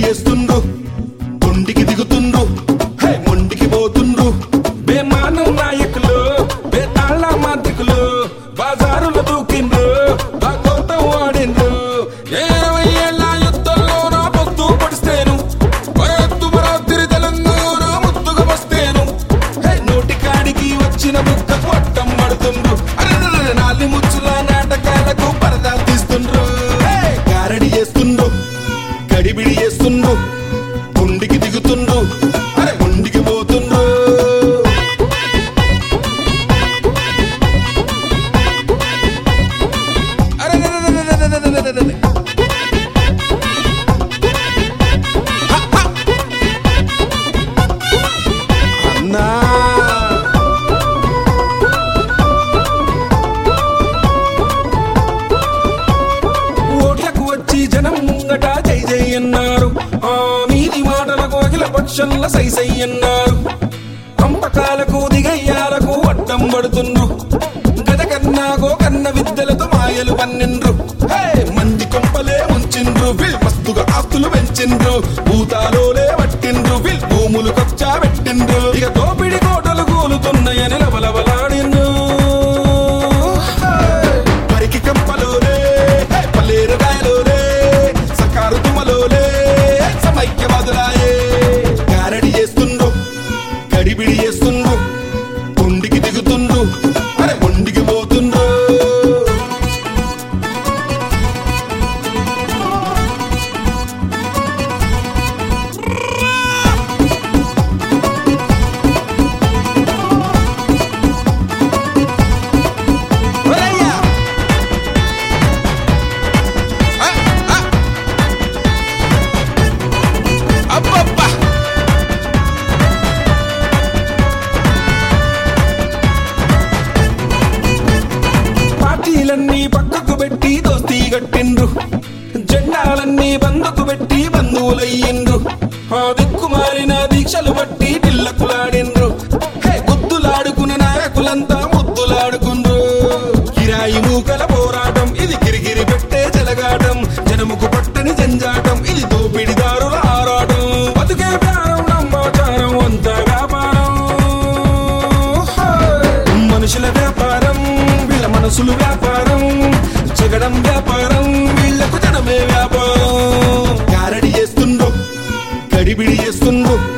చేస్తుండ్రు కొండికి దిగుతుండ్రు హే మొండికి పోతుండ్రు బేమానం నాయకులు బేతాళ మాంత్రికులు బజారులు దూకిండ్రు భాగవతం ఆడిండ్రు ఇరవై ఏళ్ళ యుద్ధంలో నా పొత్తు పడిస్తేను వరత్తు మరాత్రి తెలంగాణ ముత్తుగా వస్తేను హే, నోటి కాడికి వచ్చిన ముక్క కొట్టం పడుతుండ్రు అరెరెరె, నాలి ముచ్చుల నాటకాలకు పరదాలు తీస్తుండ్రు హే, గారడి చేస్తుండ్రు గడిబిడి చేస్తుండ్రు కొండికి దిగుతుండ్రు అరే కొండికి పోతుండ్రు అరెరెరెరెరెరెరెరెరెరెరె. అన్నా ఓట్లకు వచ్చి జనం ముంగట జై జై అన్నారు ఆ మీది మాటలకు అఖిల పక్షంల సై సై అన్నారు పంపకాలకు దిగయ్యాలకు అడ్డం పడుతుండ్రు గద కన్నా గోకన్న విద్యలతో మాయలు పన్నిండ్రు హే, మంది కొంపలే ముంచిండ్రు వీల్ మస్తుగా ఆస్తులు పెంచిండ్రు భూతాలోలే పట్టిండ్రు వీల్ భూములు కొచ్చా పెట్టిండ్రు ఇక దోపిడి కోటలు కూలుతున్నాయని లవలవలాడిండ్రు పరికి కంపలోలే హే, పల్లేరు గాయలోలే సకారు తుమ్మలోలే సమైక్యవాదులాయే గారడి చేస్తుండ్రు గడిబిడి చేస్తుండ్రు కొండికి దిగుతుండ్రు అరే కొండికి పోతుండ్రు ఒరేయ్యా! ఆ, ఆ! అబ్బబ్బా! పార్టీలన్నీ పక్కకు పెట్టి దోస్తీ కట్టిండ్రు జెండాలన్నీ బందుకు పెట్టి బంధువులయ్యిండ్రు ఆ దిక్కుమాలిన దీక్షలు బట్టి టిల్లకులాడిండ్రు హే గుద్దులాడుకునే నాయకులంతా ముద్దులాడుకుండ్రు కిరాయి మూకల పోరాటం ఇది కిరికిరి పెట్టే చెలగాటం జనముకు పట్టని జంజాటం ఇది దోపిడిదారుల ఆరాటం బతుకే ప్రాణం నమ్మాచారం అంత వ్యాపారం హే! మనుషుల వ్యాపారం వీళ్ళ మనసులు వ్యాపారం జగడం వ్యాపారం వీళ్ళకు జనమే వ్యాపారం గారడి చేస్తుండ్రు గడిబిడి చేస్తుండ్రు